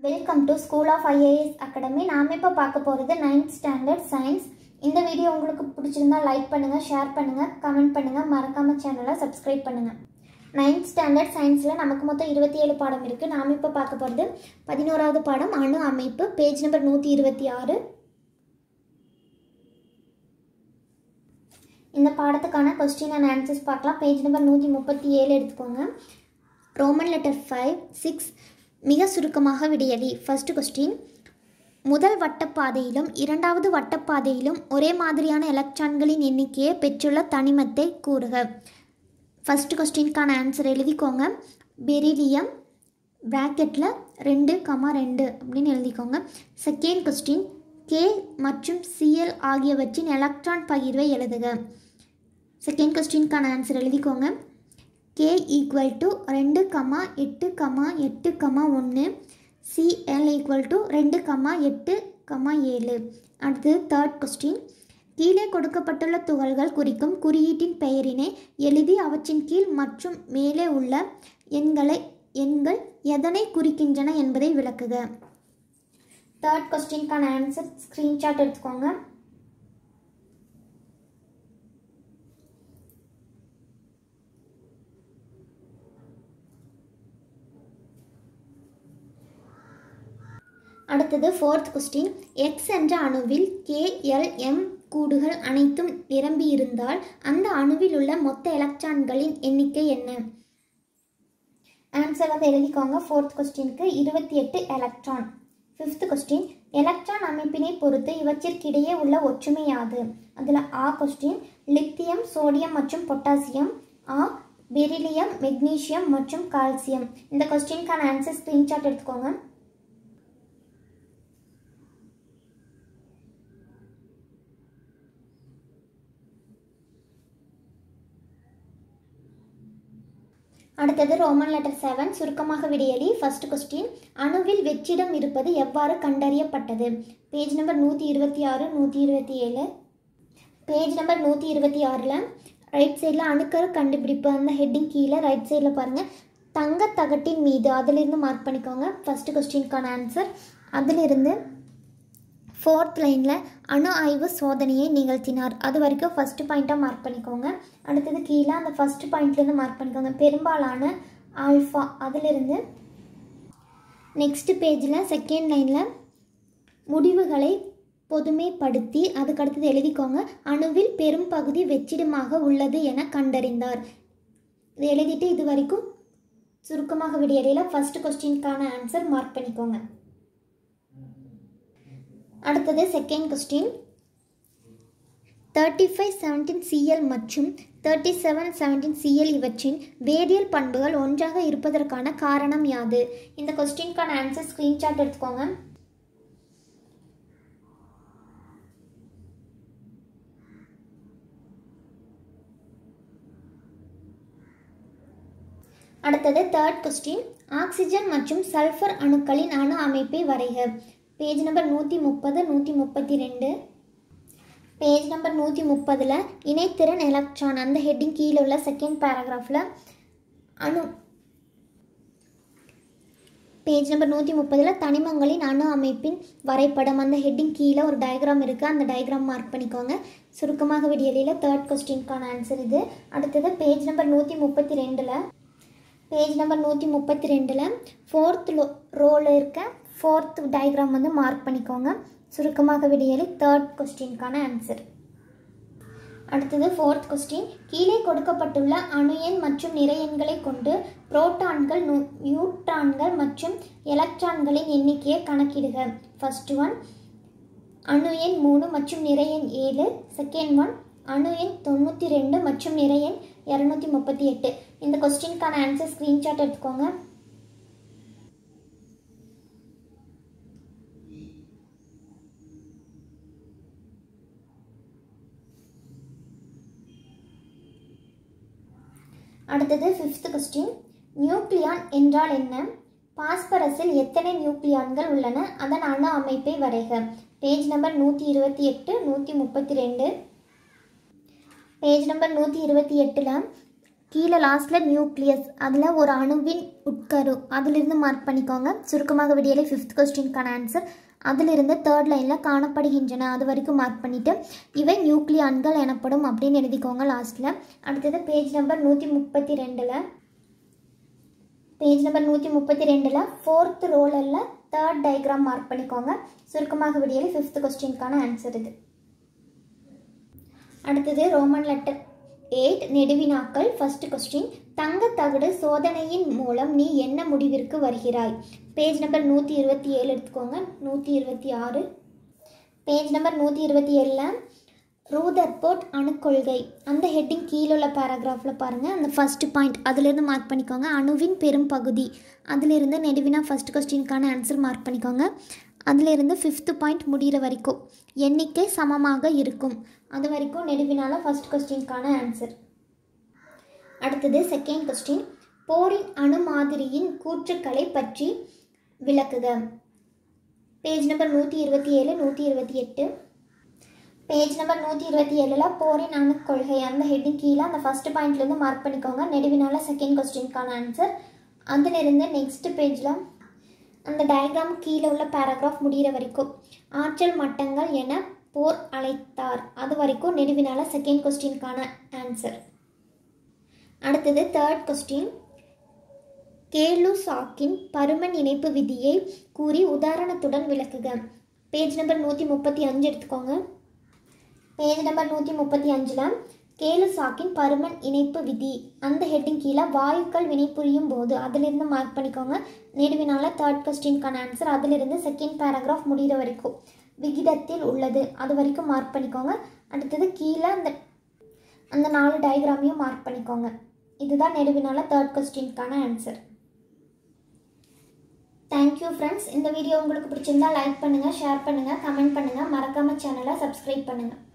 welcome to school of IAS academy நாம் இப்போ பார்க்க போகிறது நைன்த் ஸ்டாண்டர்ட் சயின்ஸ் இந்த வீடியோ உங்களுக்கு பிடிச்சிருந்தா லைக் பண்ணுங்கள் ஷேர் பண்ணுங்கள் கமெண்ட் பண்ணுங்கள் மறக்காம சேனலை சப்ஸ்கிரைப் பண்ணுங்கள் நைன்த் ஸ்டாண்டர்ட் சயின்ஸில் நமக்கு மொத்தம் இருபத்தி ஏழு பாடம் இருக்குது நாம் இப்போ பார்க்க போகிறது பதினோராவது பாடம் அணு அமைப்பு பேஜ் நம்பர் நூற்றி இருபத்தி ஆறு இந்த பாடத்துக்கான கொஸ்டின் அண்ட் ஆன்சர்ஸ் பார்க்கலாம் பேஜ் நம்பர் நூற்றி முப்பத்தி ஏழு எடுத்துக்கோங்க ரோமன் லெட்டர் ஃபைவ் சிக்ஸ் மிக சுருக்கமாக விடையளி ஃபர்ஸ்ட் கொஸ்டின் முதல் வட்டப்பாதையிலும் இரண்டாவது வட்டப்பாதையிலும் ஒரே மாதிரியான எலக்ட்ரான்களின் எண்ணிக்கையை பெற்றுள்ள தனிமத்தை கூறுக ஃபர்ஸ்ட் கொஸ்டினுக்கான ஆன்சர் எழுதிக்கோங்க பெரிலியம் ப்ராக்கெட்டில் ரெண்டு கமா ரெண்டு அப்படின்னு எழுதிக்கோங்க செகண்ட் கொஸ்டின் கே மற்றும் சிஎல் ஆகியவற்றின் எலக்ட்ரான் பகிர்வை எழுதுக செகண்ட் கொஸ்டினுக்கான ஆன்சர் எழுதிக்கோங்க கே ஈக்குவல் டு ரெண்டு கமா எட்டு கமா எட்டு கமா ஒன்று சிஎல் ஈக்குவல் டு ரெண்டு கமா எட்டு கமா ஏழு அடுத்து தேர்ட் கொஸ்டின் கீழே கொடுக்கப்பட்டுள்ள துகள்கள் குறிக்கும் குறியீட்டின் பெயரினை எழுதி அவற்றின் கீழ் மற்றும் மேலே உள்ள எண்களை எண்கள் எதனை குறிக்கின்றன என்பதை விளக்குக தேர்ட் கொஸ்டின்கான ஆன்சர் ஸ்க்ரீன்ஷாட் எடுத்துக்கோங்க அடுத்தது ஃபோர்த் கொஸ்டின் எக்ஸ் என்ற அணுவில் கே எல் எம் கூடுகள் அனைத்தும் நிரம்பி இருந்தால் அந்த அணுவில் உள்ள மொத்த எலக்ட்ரான்களின் எண்ணிக்கை என்ன ஆன்சர் வந்து எழுதிக்கோங்க ஃபோர்த் கொஸ்டினுக்கு இருபத்தி எட்டு எலக்ட்ரான் ஃபிஃப்த் கொஸ்டின் எலக்ட்ரான் அமைப்பினை பொறுத்து இவற்றிற்கிடையே உள்ள ஒற்றுமை யாது அதில் ஆ கொஸ்டின் லித்தியம் சோடியம் மற்றும் பொட்டாசியம் ஆ பெரிலியம் மெக்னீசியம் மற்றும் கால்சியம் இந்த கொஸ்டினுக்கான ஆன்சர் ஸ்க்ரீன்ஷாட் எடுத்துக்கோங்க அடுத்தது ரோமன் லெட்டர் செவன் சுருக்கமாக விடையளி ஃபர்ஸ்ட் கொஸ்டின் அணுவில் வெற்றிடம் இருப்பது எவ்வாறு கண்டறியப்பட்டது பேஜ் நம்பர் நூற்றி இருபத்தி ஆறு நூற்றி இருபத்தி ஏழு பேஜ் நம்பர் நூற்றி இருபத்தி ஆறில் ரைட் சைடில் அணுக்கரு கண்டுபிடிப்பு அந்த ஹெட்டிங் கீழே ரைட் சைடில் பாருங்கள் தங்க தகட்டின் மீது அதிலிருந்து மார்க் பண்ணிக்கோங்க ஃபர்ஸ்ட் கொஸ்டினுக்கான ஆன்சர் அதிலிருந்து ஃபோர்த் லைனில் அணு ஆய்வு சோதனையை நிகழ்த்தினார் அது வரைக்கும் ஃபஸ்ட்டு பாயிண்ட்டாக மார்க் பண்ணிக்கோங்க அடுத்தது கீழே அந்த ஃபஸ்ட்டு பாயிண்ட்லேருந்து மார்க் பண்ணிக்கோங்க பெரும்பாலான ஆல்ஃபா அதிலிருந்து நெக்ஸ்ட் பேஜில் செகண்ட் லைனில் முடிவுகளை பொதுமைப்படுத்தி அதுக்கடுத்தது எழுதிக்கோங்க அணுவில் பெரும் பகுதி வெற்றிடமாக உள்ளது என கண்டறிந்தார் இது எழுதிட்டு இது வரைக்கும் சுருக்கமாக விடையறையில் ஃபஸ்ட் கொஸ்டினுக்கான ஆன்சர் மார்க் பண்ணிக்கோங்க அடுத்தது second question thirty five seventeen CL மற்றும் தேர்ட்டி செவன் செவன்டீன் சிஎல் இவற்றின் வேதியியல் பண்புகள் ஒன்றாக இருப்பதற்கான காரணம் யாது இந்த கொஸ்டினுக்கான ஆன்சர் ஸ்க்ரீன்ஷாட் எடுத்துக்கோங்க அடுத்தது தேர்ட் கொஸ்டின் ஆக்சிஜன் மற்றும் சல்ஃபர் அணுக்களின் அணு அமைப்பை வரைக பேஜ் நம்பர் நூற்றி முப்பது நூற்றி முப்பத்தி ரெண்டு பேஜ் நம்பர் நூற்றி முப்பதில் இணைத்திறன் எலக்ட்ரான் அந்த ஹெட்டிங் கீழே உள்ள செகண்ட் பேராகிராஃபில் அணு பேஜ் நம்பர் நூற்றி முப்பதில் தனிமங்களின் அணு அமைப்பின் வரைபடம் அந்த ஹெட்டிங் கீழே ஒரு டயக்ராம் இருக்குது அந்த டயக்ராம் மார்க் பண்ணிக்கோங்க சுருக்கமாக விடியலில் தேர்ட் கொஸ்டினுக்கான ஆன்சர் இது அடுத்தது பேஜ் நம்பர் நூற்றி முப்பத்தி ரெண்டில் பேஜ் நம்பர் நூற்றி முப்பத்தி ரெண்டில் ஃபோர்த் லோ ரோவில் இருக்க ஃபோர்த் டயக்ராம் வந்து மார்க் பண்ணிக்கோங்க சுருக்கமாக விடியலி தேர்ட் கொஸ்டினுக்கான ஆன்சர் அடுத்தது ஃபோர்த் கொஸ்டின் கீழே கொடுக்கப்பட்டுள்ள அணு எண் மற்றும் நிறை எண்களை கொண்டு புரோட்டான்கள் நு நியூட்ரான்கள் மற்றும் எலக்ட்ரான்களின் எண்ணிக்கையை கணக்கிடுக ஃபர்ஸ்ட் ஒன் அணு எண் மூணு மற்றும் நிறை எண் ஏழு செகண்ட் ஒன் அணு எண் தொண்ணூற்றி ரெண்டு மற்றும் நிறை எண் இரநூத்தி முப்பத்தி எட்டு இந்த கொஸ்டினுக்கான ஆன்சர் ஸ்க்ரீன்ஷாட் எடுத்துக்கோங்க அடுத்தது ஃபிஃப்த் கொஸ்டின் நியூக்ளியான் என்றால் என்ன பாஸ்பரஸில் எத்தனை நியூக்ளியான்கள் உள்ளன அதன் அணு அமைப்பை வரைக பேஜ் நம்பர் நூற்றி இருபத்தி எட்டு நூற்றி முப்பத்தி ரெண்டு பேஜ் நம்பர் நூற்றி இருபத்தி எட்டில் கீழே லாஸ்ட்டில் நியூக்ளியஸ் அதில் ஒரு அணுவின் உட்கரு அதிலிருந்து மார்க் பண்ணிக்கோங்க சுருக்கமாக விடியலை ஃபிஃப்த் கொஸ்டினுக்கான ஆன்சர் அதிலிருந்து தேர்ட் லைனில் காணப்படுகின்றன அது வரைக்கும் மார்க் பண்ணிவிட்டு இவை நியூக்ளியான்கள் எனப்படும் அப்படின்னு எழுதிக்கோங்க லாஸ்ட்டில் அடுத்தது பேஜ் நம்பர் நூற்றி முப்பத்தி ரெண்டில் பேஜ் நம்பர் நூற்றி முப்பத்தி ரெண்டில் ஃபோர்த் ரோலரில் தேர்ட் டயக்ராம் மார்க் பண்ணிக்கோங்க சுருக்கமாக விடியலை ஃபிஃப்த் கொஸ்டினுக்கான ஆன்சர் இது அடுத்தது ரோமன் லெட்டர் எயிட் நெடுவினாக்கள் ஃபர்ஸ்ட் கொஸ்டின் தங்கத்தகடு சோதனையின் மூலம் நீ என்ன முடிவிற்கு வருகிறாய் பேஜ் நம்பர் நூற்றி இருபத்தி ஏழு எடுத்துக்கோங்க நூற்றி இருபத்தி ஆறு பேஜ் நம்பர் நூற்றி இருபத்தி ஏழில் ரூதர்போர்ட் அணுக்கொள்கை அந்த ஹெட்டிங் கீழே உள்ள பேராகிராஃபில் பாருங்கள் அந்த ஃபஸ்ட்டு பாயிண்ட் அதிலிருந்து மார்க் பண்ணிக்கோங்க அணுவின் பெரும் பகுதி அதிலிருந்து நெடுவினா ஃபஸ்ட் கொஸ்டினுக்கான ஆன்சர் மார்க் பண்ணிக்கோங்க அதிலிருந்து ஃபிஃப்த்து பாயிண்ட் முடிகிற வரைக்கும் எண்ணிக்கை சமமாக இருக்கும் அது வரைக்கும் நெடுவினால ஃபஸ்ட் கொஸ்டினுக்கான ஆன்சர் அடுத்தது செகண்ட் கொஸ்டின் போரின் அணு மாதிரியின் கூற்றுக்களை பற்றி விளக்குக பேஜ் நம்பர் நூற்றி இருபத்தி ஏழு நூற்றி இருபத்தி எட்டு பேஜ் நம்பர் நூற்றி இருபத்தி ஏழில் போரின் அணு கொள்கை அந்த ஹெட்டிங் கீழே அந்த ஃபஸ்ட் பாயிண்ட்லேருந்து மார்க் பண்ணிக்கோங்க நெடுவினால செகண்ட் கொஸ்டினுக்கான ஆன்சர் அதிலிருந்து நெக்ஸ்ட் பேஜில் அந்த டயக்ராம் கீழே உள்ள பேராகிராஃப் முடிகிற வரைக்கும் ஆற்றல் மட்டங்கள் என போர் அழைத்தார் அது வரைக்கும் நெடுவினால செகண்ட் கொஸ்டினுக்கான ஆன்சர் அடுத்தது தேர்ட் கொஸ்டின் கேலு சாக்கின் பருமன் இணைப்பு விதியை கூறி உதாரணத்துடன் விளக்குக பேஜ் நம்பர் நூற்றி முப்பத்தி அஞ்சு எடுத்துக்கோங்க பேஜ் நம்பர் நூற்றி முப்பத்தி அஞ்சில் கேலு சாக்கின் பருமன் இணைப்பு விதி அந்த ஹெட்டிங் கீழே வாயுக்கள் வினைபுரியும் போது அதிலிருந்து மார்க் பண்ணிக்கோங்க நெடுவினால தேர்ட் கொஸ்டினுக்கான ஆன்சர் அதிலிருந்து செகண்ட் பேராகிராஃப் முடிகிற வரைக்கும் விகிதத்தில் உள்ளது அது வரைக்கும் மார்க் பண்ணிக்கோங்க அடுத்தது கீழே அந்த அந்த நாலு டயக்ராமையும் மார்க் பண்ணிக்கோங்க இதுதான் நெடுவினால தேர்ட் கொஸ்டினுக்கான ஆன்சர் தேங்க்யூ ஃப்ரெண்ட்ஸ் இந்த வீடியோ உங்களுக்கு பிடிச்சிருந்தா லைக் பண்ணுங்கள் ஷேர் பண்ணுங்கள் கமெண்ட் பண்ணுங்கள் மறக்காமல் சேனலை சப்ஸ்கிரைப் பண்ணுங்கள்